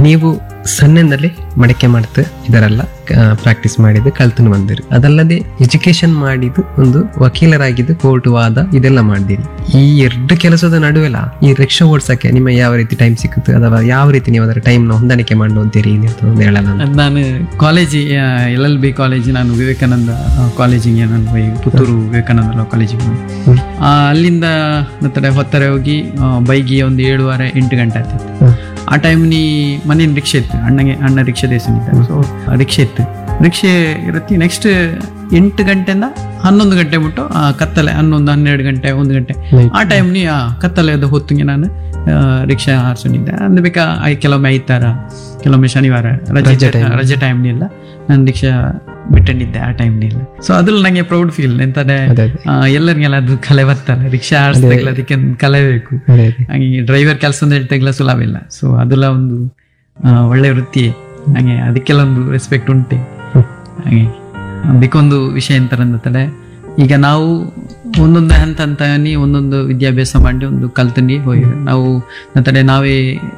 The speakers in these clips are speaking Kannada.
ನೀವು ಸಣ್ಣದಲ್ಲಿ ಮಡಿಕೆ ಮಾಡ್ತು ಇದರೆಲ್ಲ ಪ್ರಾಕ್ಟೀಸ್ ಮಾಡಿದ್ದು ಕಲ್ತನು ಬಂದಿರಿ ಅದಲ್ಲದೆ ಎಜುಕೇಶನ್ ಮಾಡಿದ್ದು ಒಂದು ವಕೀಲರಾಗಿದ್ದು ಕೋರ್ಟ್ ವಾದ ಇದೆಲ್ಲ ಮಾಡಿದಿರಿ ಈ ಎರಡು ಕೆಲಸದ ನಡುವೆಲ್ಲ ಈ ರಿಕ್ಷಾ ಓಡ್ಸಕ್ಕೆ ನಿಮ್ಮ ಯಾವ ರೀತಿ ಟೈಮ್ ಸಿಕ್ಕುತ್ತೆ ಅಥವಾ ಯಾವ ರೀತಿ ನೀವು ಅದರ ಟೈಮ್ ನ ಹೊಂದಾಣಿಕೆ ಮಾಡುವಂತೀರಿ ಅಂತ ಒಂದು ಹೇಳಲ್ಲ ಅಂತ. ಅದ್ ನಾನು ಕಾಲೇಜಿ ಎಲ್ ಎಲ್ ಬಿ ಕಾಲೇಜ್ ನಾನು ವಿವೇಕಾನಂದ ಆ, ಕಾಲೇಜಿಗೆ ನಾನು ಹೋಗಿ ಪುತ್ತೂರು ವಿವೇಕಾನಂದ ಕಾಲೇಜಿಗೆ ಹೋಗಿ ಹ್ಮ್. ಆ, ಅಲ್ಲಿಂದ ಮತ್ತೆ ಹೊತ್ತರೆ ಹೋಗಿ ಆ, ಬೈಗಿ ಒಂದು ಏಳುವರೆ ಎಂಟು ಗಂಟೆ ಆಗ್ತಿತ್ತು ಹ್ಮ್. ಆ ಟೈಮ್ ನೀ ಮನೇಲಿ ರಿಕ್ಷೆ ಇತ್ತು ಅಣ್ಣಗೆ ಅಣ್ಣ ರಿಕ್ಷೆ ದೇಶನಿದ್ದ ಸೊ ರಿಕ್ಷೆ ಇತ್ತು ರಿಕ್ಷೆ ಇರತ್ತಿ ನೆಕ್ಸ್ಟ್ ಎಂಟು ಗಂಟೆಯಿಂದ ಹನ್ನೊಂದು ಗಂಟೆ ಬಿಟ್ಟು ಆ, ಕತ್ತಲೆ ಹನ್ನೊಂದು ಹನ್ನೆರಡು ಗಂಟೆ ಒಂದು ಗಂಟೆ Night. ಆ ಟೈಮ್ ನೀ ಆ ಕತ್ತಲೆದ ಹೊತ್ತಿಗೆ ನಾನು ಆ, ರಿಕ್ಷಾ ಹಾರಿಸ್ಕೊಂಡಿದ್ದೆ ಅಂದ್ರೆ ಬೇಕಾ ಐ- ಕೆಲವೊಮ್ಮೆ ಐತಾರ ಕೆಲವೊಮ್ಮೆ ಶನಿವಾರ ರಜೆ ರಜೆ time. ರಜೆ ಟೈಮ್ನಿಲ್ಲ ನಾನು ರಿಕ್ಷಾ ಬಿಟ್ಟಂಡಿದ್ದೆ ಆ ಟೈಮ್ನಿಲ್ಲ ಸೊ ಅದ್ರಲ್ಲಿ ನಂಗೆ ಪ್ರೌಡ್ ಫೀಲ್ ಎಂತಂದ್ರೆ ಅದೇ ಅದೇ ಆ, ಎಲ್ಲರಿಗೆಲ್ಲ ಅದು ಕಲೆ ಬರ್ತಲ್ಲ ರಿಕ್ಷಾ ಆಡಿಸ್ದಾಗಲ ಅದಕ್ಕೆ ಒಂದು ಕಲೆ ಬೇಕು ಅದೇ ಅದೇ ಹಾಗೆ ಡ್ರೈವರ್ ಕೆಲಸ ಅಂತ ಹೇಳ್ತಾಗಲ ಸುಲಭ ಇಲ್ಲ ಸೊ ಅದೆಲ್ಲ ಒಂದು ಆ, ಒಳ್ಳೆ ವೃತ್ತಿ ಹಾಗೆ ಅದಕ್ಕೆಲ್ಲ ಒಂದು ರೆಸ್ಪೆಕ್ಟ್ ಉಂಟೆ ಹ್ಮ್. ಹಾಗೆ ಅದಕ್ಕೊಂದು ವಿಷಯ ಎಂತಾರಂದ್ರೆ ಈಗ ನಾವು ಒಂದೊಂದು ಹಂತ ಹಂತ ನೀ ಒಂದೊಂದು ವಿದ್ಯಾಭ್ಯಾಸ ಮಾಡಿ ಒಂದು ಕಲ್ತಂಡಿ ಹೋಗಿ ನಾವು ನಂತರ ನಾವೇ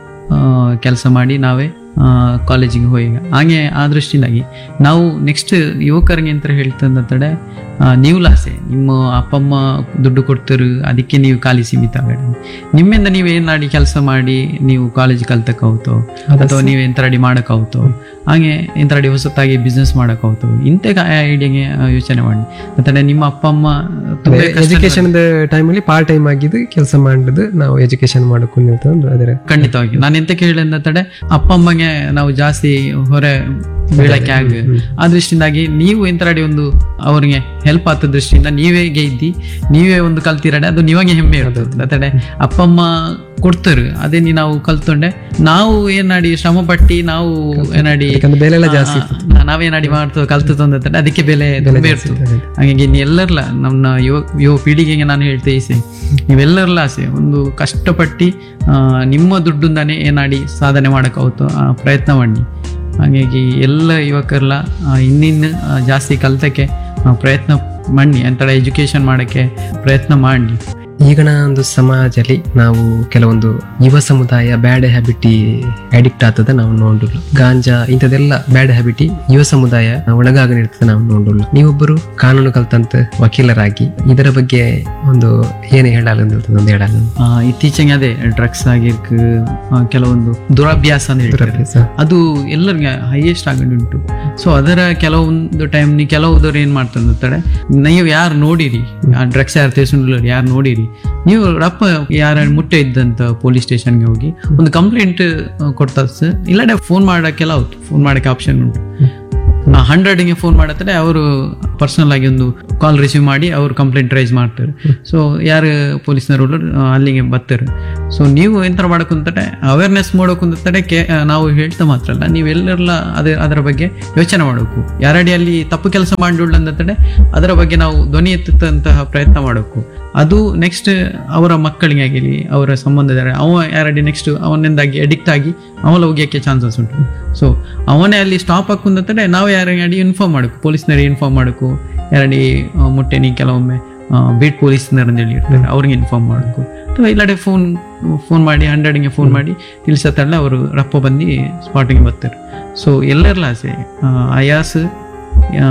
ಕೆಲಸ ಮಾಡಿ ನಾವೇ ಕಾಲೇಜಿಗೆ ಹೋಗಿ ಹಾಗೆ ಆ ದೃಷ್ಟಿಯಿಂದಾಗಿ ನಾವು ನೆಕ್ಸ್ಟ್ ಯುವಕರಿಗೆ ಅಂತ ಹೇಳ್ತಂದ್ರೆ ನೀವು ಲಾಸೆ ನಿಮ್ಮ ಅಪ್ಪ ಅಮ್ಮ ದುಡ್ಡು ಕೊಡ್ತಾರೆ ಅದಕ್ಕೆ ನೀವು ಖಾಲಿ ಸೀಮಿತ ಆಗಬೇಡ ನಿಮ್ಮಿಂದ ನೀವು ಏನ್ ಮಾಡಿ ಕೆಲಸ ಮಾಡಿ ನೀವು ಕಾಲೇಜ್ ಕಲ್ತಕ್ಕಾವ್ತೋ ಅಥವಾ ನೀವು ಎಂತರಡಿ ಮಾಡಕ್ಕಾವ್ತೋ ಹಾಗೆ ಎಂತರಡಿ ಹೊಸತಾಗಿ ಬಿಸ್ನೆಸ್ ಮಾಡಕ್ಕಾವ್ತೋ ಇಂಥ ಐಡಿಯಾಗೆ ಯೋಚನೆ ಮಾಡಿ ಮತ್ತೆ ನಿಮ್ಮ ಅಪ್ಪ ಅಮ್ಮ ತುಂಬಾ ಕಷ್ಟ ಎಜುಕೇಶನ್ ಟೈಮಲ್ಲಿ ಪಾರ್ಟ್ ಟೈಮ್ ಆಗಿದ್ದು ಕೆಲಸ ಮಾಡಿದ್ದು ನಾವು ಎಜುಕೇಶನ್ ಮಾಡಕೊಂಡು ಅದರ ಖಂಡಿತವಾಗಿ ನಾನು ಎಂತ ಕೇಳಿದ ತಡೆ ಅಪ್ಪ ಅಮ್ಮಗೆ ನಾವು ಜಾಸ್ತಿ ಹೊರೆ ಬೀಳಕ್ಕೆ ಆಗ ಆ ದೃಷ್ಟಿಯಿಂದಾಗಿ ನೀವು ಎಂತರಡಿ ಒಂದು ಅವ್ರಿಗೆ ಹೆಲ್ಪ್ ಆದ ದೃಷ್ಟಿಯಿಂದ ನೀವೇ ಗೆದ್ದಿ ನೀವೇ ಒಂದು ಕಲ್ತಿರಡೆ ಅದು ನೀವಾಗೆ ಹೆಮ್ಮೆ ಇರ್ತದೆ ಅತಡೆ ಅಪ್ಪ ಅಮ್ಮ ಕೊಡ್ತಾರೆ ಅದೇ ನೀ ನಾವು ಕಲ್ತ್ಕೊಂಡೆ ನಾವು ಏನಾಡಿ ಶ್ರಮ ಪಟ್ಟಿ ನಾವು ಏನಾಡಿ ಯಾಕಂದ್ರೆ ಬೆಲೆ ಎಲ್ಲ ಜಾಸ್ತಿ ಆ, ನಾವೇನಾಡಿ ಮಾಡ್ತೇವೆ ಕಲ್ತು ತಂದ್ರೆ ಅದಕ್ಕೆ ಬೆಲೆ ತುಂಬಾ ಇರ್ತದೆ ಹಾಗಾಗಿ ನೀ ಎಲ್ಲರಲ್ಲ ನಮ್ಮ ಯುವ ಯುವ ಪೀಳಿಗೆಗೆ ನಾನು ಹೇಳ್ತೇ ಈಸೆ ನೀವೆಲ್ಲರಲ್ಲ ಆಸೆ ಒಂದು ಕಷ್ಟಪಟ್ಟು ಆ, ನಿಮ್ಮ ದುಡ್ಡಿಂದಾನೇ ಏನಾಡಿ ಸಾಧನೆ ಮಾಡೋಕ್ಕಾಗುತ್ತೋ ಆ ಪ್ರಯತ್ನ ಮಾಡಿ ಹಾಗಾಗಿ ಎಲ್ಲ ಯುವಕರೆಲ್ಲ ಆ, ಇನ್ನಿನ್ನು ಆ, ಜಾಸ್ತಿ ಕಲ್ತಕ್ಕೆ ಆ, ಪ್ರಯತ್ನ ಮಾಡಿ ಅಂತರ ಎಜುಕೇಶನ್ ಮಾಡೋಕ್ಕೆ ಪ್ರಯತ್ನ ಮಾಡಿ ಈಗಿನ ಒಂದು ಸಮಾಜದಲ್ಲಿ ನಾವು ಕೆಲವೊಂದು ಯುವ ಸಮುದಾಯ ಬ್ಯಾಡ್ ಹ್ಯಾಬಿಟಿ ಅಡಿಕ್ಟ್ ಆಗ್ತದೆ ನಾವು ನೋಡುಲ್ಲ ಗಾಂಜಾ ಇಂಥದೆಲ್ಲ ಬ್ಯಾಡ್ ಹ್ಯಾಬಿಟಿ ಯುವ ಸಮುದಾಯ ಒಳಗಾಗನಿರ್ತದೆ ನಾವು ನೋಡುಲ್ಲ ನೀವೊಬ್ಬರು ಕಾನೂನು ಕಲ್ತಂತ ವಕೀಲರಾಗಿ ಇದರ ಬಗ್ಗೆ ಒಂದು ಏನು ಹೇಳಲ್ಲ ಅಂತ ಒಂದು ಹೇಳಲ್ಲ ಆ, ಇತ್ತೀಚೆಗೆ ಅದೇ ಡ್ರಗ್ಸ್ ಆಗಿರ್ಕ ಆ, ಕೆಲವೊಂದು ದುರಭ್ಯಾಸ ಅಂತ ಹೇಳ್ತಾರೆ ಅದು ಎಲ್ಲರಿಗೆ ಹೈಯೆಸ್ಟ್ ಉಂಟು ಸೊ ಅದರ ಕೆಲವೊಂದು ಟೈಮ್ ನೀ ಕೆಲವುದವ್ರು ಏನ್ ಮಾಡ್ತಾರೆ ಅಂತಾರೆ ನೀವು ಯಾರು ನೋಡಿರಿ ಆ ಡ್ರಗ್ಸ್ ಯಾರು ತೇಸುಂಡ್ಲರು ಯಾರು ನೋಡಿರಿ ನೀವು ರಪ್ಪ ಯಾರ ಮುಟ್ಟೆ ಇದ್ದಂತ ಪೊಲೀಸ್ ಸ್ಟೇಷನ್ಗೆ ಹೋಗಿ ಒಂದು ಕಂಪ್ಲೇಂಟ್ ಕೊಡ್ತಾಸ್ ಇಲ್ಲಡೆ ಫೋನ್ ಮಾಡಕ್ಕೆಲ್ಲ ಹೌದು ಫೋನ್ ಮಾಡಕ್ಕೆ ಆಪ್ಷನ್ ಉಂಟು ಹಂಡ್ರೆಡ್ಗೆ ಫೋನ್ ಮಾಡತ್ತಾರೆ ಅವರು ಪರ್ಸನಲ್ ಆಗಿ ಒಂದು ಕಾಲ್ ರಿಸೀವ್ ಮಾಡಿ ಅವರು ಕಂಪ್ಲೇಂಟ್ ರೈಸ್ ಮಾಡ್ತಾರೆ ಸೊ ಯಾರು ಪೊಲೀಸ್ನವರು ಅಲ್ಲಿಗೆ ಬರ್ತಾರೆ ಸೊ ನೀವು ಎಂತ ಮಾಡಕ್ಕಂತಾರೆ ಅವೇರ್ನೆಸ್ ಮಾಡೋಕಂತಾರೆ ಕೆ ನಾವು ಹೇಳ್ತಾ ಮಾತ್ರ ಅಲ್ಲ ನೀವೆಲ್ಲರೆಲ್ಲ ಅದೇ ಅದರ ಬಗ್ಗೆ ಯೋಚನೆ ಮಾಡಬೇಕು ಯಾರಡಿ ಅಲ್ಲಿ ತಪ್ಪು ಕೆಲಸ ಮಾಡಿಲ್ಲ ಅಂತಾರೆ ಅದರ ಬಗ್ಗೆ ನಾವು ಧ್ವನಿ ಎತ್ತುತ್ತಂತಹ ಪ್ರಯತ್ನ ಮಾಡಬೇಕು ಅದು ನೆಕ್ಸ್ಟ್ ಅವರ ಮಕ್ಕಳಿಗೆ ಆಗಿರಲಿ ಅವರ ಸಂಬಂಧದ ಅವ ಯಾರಡಿ ನೆಕ್ಸ್ಟ್ ಅವನಿಂದಾಗಿ ಅಡಿಕ್ಟ್ ಆಗಿ ಅವನ ಹೋಗ್ಯಕ್ಕೆ ಚಾನ್ಸಸ್ ಉಂಟು ಸೊ ಅವನೇ ಅಲ್ಲಿ ಸ್ಟಾಪ್ ಹಾಕುಂದ್ರೆ ನಾವು ಯಾರಿಗೆ ಅಡಿ ಇನ್ಫಾರ್ಮ್ ಮಾಡಬೇಕು ಪೊಲೀಸ್ನರಿಗೆ ಇನ್ಫಾರ್ಮ್ ಮಾಡಬೇಕು ಯಾರಡಿ ಆ, ಮುಟ್ಟೆನಿ ಕೆಲವೊಮ್ಮೆ ಬೀಟ್ ಪೊಲೀಸ್ನರ್ ಅಂತೇಳಿ ಇರ್ತಾರೆ ಅವ್ರಿಗೆ ಇನ್ಫಾರ್ಮ್ ಮಾಡಬೇಕು ಅಥವಾ ಇಲ್ಲಡೆ ಫೋನ್ ಫೋನ್ ಮಾಡಿ ಹಂಡ್ರೆಡ್ಗೆ ಫೋನ್ ಮಾಡಿ ತಿಳಿಸತ್ತಲ್ಲ ಅವರು ರಪ್ಪ ಬಂದು ಸ್ಪಾಟಿಗೆ ಬರ್ತಾರೆ ಸೊ ಎಲ್ಲರೆಲ್ಲ ಆಸೆ ಆ, ಆಯಾಸ್ ಆ,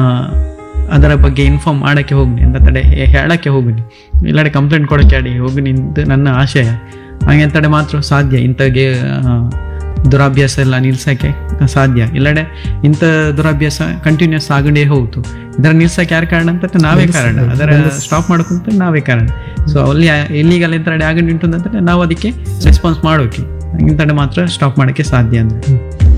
ಅದರ ಬಗ್ಗೆ ಇನ್ಫಾರ್ಮ್ ಮಾಡಕ್ಕೆ ಹೋಗ್ನಿ ಅಂತ ತಡೆ ಹೇಳಕ್ಕೆ ಹೋಗ್ನಿ ಇಲ್ಲಡೆ ಕಂಪ್ಲೇಂಟ್ ಕೊಡಕ್ಕೆ ಅಡಿ ಹೋಗ್ನಿ ಅಂತ ನನ್ನ ಆಶಯ ಹಾಗೆ ತಡೆ ಮಾತ್ರ ಸಾಧ್ಯ ಇಂಥಗೆ ಆ, ದುರಾಭ್ಯಾಸ ಎಲ್ಲ ನಿಲ್ಸಕ್ಕೆ ಸಾಧ್ಯ ಇಲ್ಲಡೆ ಇಂಥ ದುರಾಭ್ಯಾಸ ಕಂಟಿನ್ಯೂಸ್ ಆಗಂಡೇ ಹೋಗ್ತು ಇದರ ನಿಲ್ಸಕ್ಕೆ ಯಾರು ಕಾರಣ ಅಂತ ನಾವೇ ಕಾರಣ ಅದರ ಸ್ಟಾಪ್ ಮಾಡ್ಕೊಂತ ನಾವೇ ಕಾರಣ ಸೊ ಅಲ್ಲಿ ಇಲ್ಲಿಗಲ್ ಎಂತ ಆಗಂಡು ಉಂಟು ಅಂತಂದ್ರೆ ನಾವು ಅದಕ್ಕೆ ರೆಸ್ಪಾನ್ಸ್ ಮಾಡೋಕೆ ಇಂಥಡೆ ಮಾತ್ರ ಸ್ಟಾಪ್ ಮಾಡೋಕ್ಕೆ ಸಾಧ್ಯ ಅಂದ್ರೆ